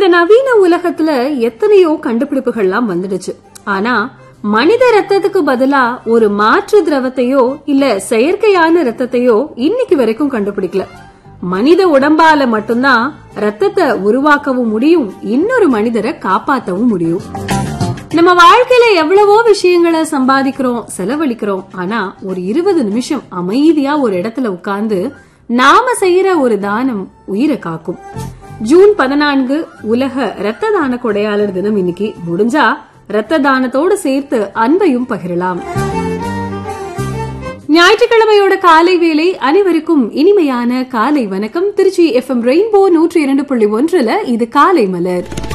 நவீன உலகத்துல எத்தனையோ கண்டுபிடிப்புகள்லாம் வந்துடுச்சு ஆனா மனித ரத்தத்துக்கு பதிலா ஒரு மாற்று திரவத்தையோ இல்ல செயற்கையான ரத்தத்தையோ இன்னைக்கு வரைக்கும் கண்டுபிடிக்கல மனித உடம்பால மட்டும்தான் ரத்தத்தை உருவாக்கவும் முடியும் இன்னொரு மனிதரை காப்பாத்தவும் முடியும் நம்ம வாழ்க்கையில எவ்வளவோ விஷயங்களை சம்பாதிக்கிறோம் செலவழிக்கிறோம் ஆனா ஒரு இருபது நிமிஷம் அமைதியா ஒரு இடத்துல உட்கார்ந்து நாம செய்யற ஒரு தானம் உயிரை காக்கும் ஜூன் பதினான்கு உலக இரத்த தான கொடையாளர் தினம் இன்னைக்கு முடிஞ்சா இரத்த தானத்தோடு சேர்த்து அன்பையும் பகிரலாம் ஞாயிற்றுக்கிழமையோட காலை வேலை அனைவருக்கும் இனிமையான காலை வணக்கம் திருச்சி எஃப்எம் ரெயின்போ நூற்றி இரண்டு புள்ளி ஒன்றுல இது காலை மலர்